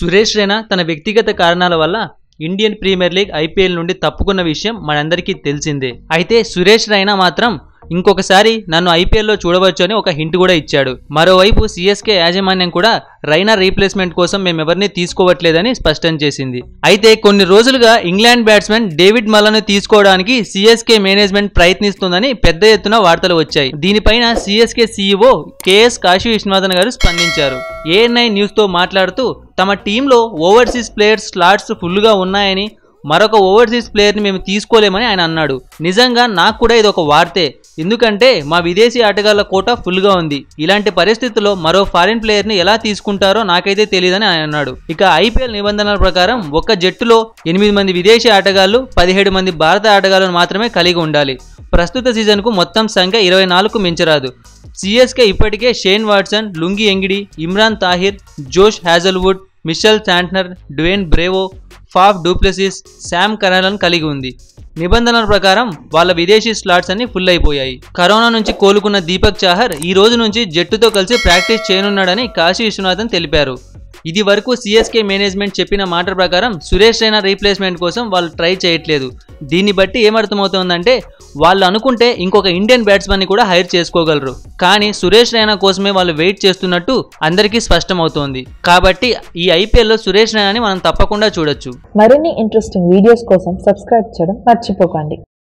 సురేష్ రైనా తన వ్యక్తిగత కారణాల వల్ల ఇండియన్ ప్రీమియర్ లీగ్ ఐపీఎల్ నుండి తప్పుకున్న విషయం మనందరికీ తెలిసిందే అయితే సురేష్ రైనా మాత్రం ఇంకొకసారి నన్ను ఐపీఎల్లో చూడవచ్చు అని ఒక హింట్ కూడా ఇచ్చాడు మరోవైపు సిఎస్కే యాజమాన్యం కూడా రైనా రీప్లేస్మెంట్ కోసం మేము ఎవరిని తీసుకోవట్లేదని స్పష్టం చేసింది అయితే కొన్ని రోజులుగా ఇంగ్లాండ్ బ్యాట్స్మెన్ డేవిడ్ మలను తీసుకోవడానికి సిఎస్కే మేనేజ్మెంట్ ప్రయత్నిస్తుందని పెద్ద ఎత్తున వార్తలు వచ్చాయి దీనిపైన CSK CEO KS Kasi Viswanathan గారు స్పందించారు ఏఎన్ఐ న్యూస్తో మాట్లాడుతూ తమ టీంలో ఓవర్సీస్ ప్లేయర్స్ స్లాట్స్ ఫుల్గా ఉన్నాయని మరొక ఓవర్సీస్ ప్లేయర్ని మేము తీసుకోలేమని ఆయన అన్నాడు నిజంగా నాకు కూడా ఇది ఒక వార్తే ఎందుకంటే మా విదేశీ ఆటగాళ్ల కోట ఫుల్గా ఉంది ఇలాంటి పరిస్థితుల్లో మరో ఫారిన్ ప్లేయర్ని ఎలా తీసుకుంటారో నాకైతే తెలియదని ఆయన అన్నాడు ఇక ఐపీఎల్ నిబంధనల ప్రకారం ఒక జట్టులో ఎనిమిది మంది విదేశీ ఆటగాళ్లు పదిహేడు మంది భారత ఆటగాళ్లను మాత్రమే కలిగి ఉండాలి ప్రస్తుత సీజన్కు మొత్తం సంఖ్య ఇరవై నాలుగు మించరాదు సిఎస్కే ఇప్పటికే Shane Watson Lungi Ngidi Imran Tahir Josh Hazlewood Mitchell Santner Dwayne Bravo Faf du Plessis Sam కరాలను కలిగి ఉంది నిబంధనల ప్రకారం వాళ్ళ విదేశీ స్లాట్స్ అన్ని ఫుల్ అయిపోయాయి కరోనా నుంచి కోలుకున్న దీపక్ చాహర్ ఈ రోజు నుంచి జట్టుతో కలిసి ప్రాక్టీస్ చేయనున్నాడని కాశీ విశ్వనాథన్ తెలిపారు ఇది వరకు సిఎస్కే మేనేజ్మెంట్ చెప్పిన మాట ప్రకారం సురేష్ రైనా రీప్లేస్మెంట్ కోసం వాళ్ళు ట్రై చేయట్లేదు దీన్ని బట్టి ఏమర్థమవుతోందంటే వాళ్ళు అనుకుంటే ఇంకొక ఇండియన్ బ్యాట్స్మెన్ని కూడా హైర్ చేసుకోగలరు కానీ సురేష్ రైనా కోసమే వాళ్ళు వెయిట్ చేస్తున్నట్టు అందరికీ స్పష్టమవుతోంది కాబట్టి ఈ ఐపీఎల్లో సురేష్ రైనాని మనం తప్పకుండా చూడొచ్చు మరిన్ని ఇంట్రెస్టింగ్ వీడియోస్ కోసం సబ్స్క్రైబ్ చేయడం మర్చిపోకండి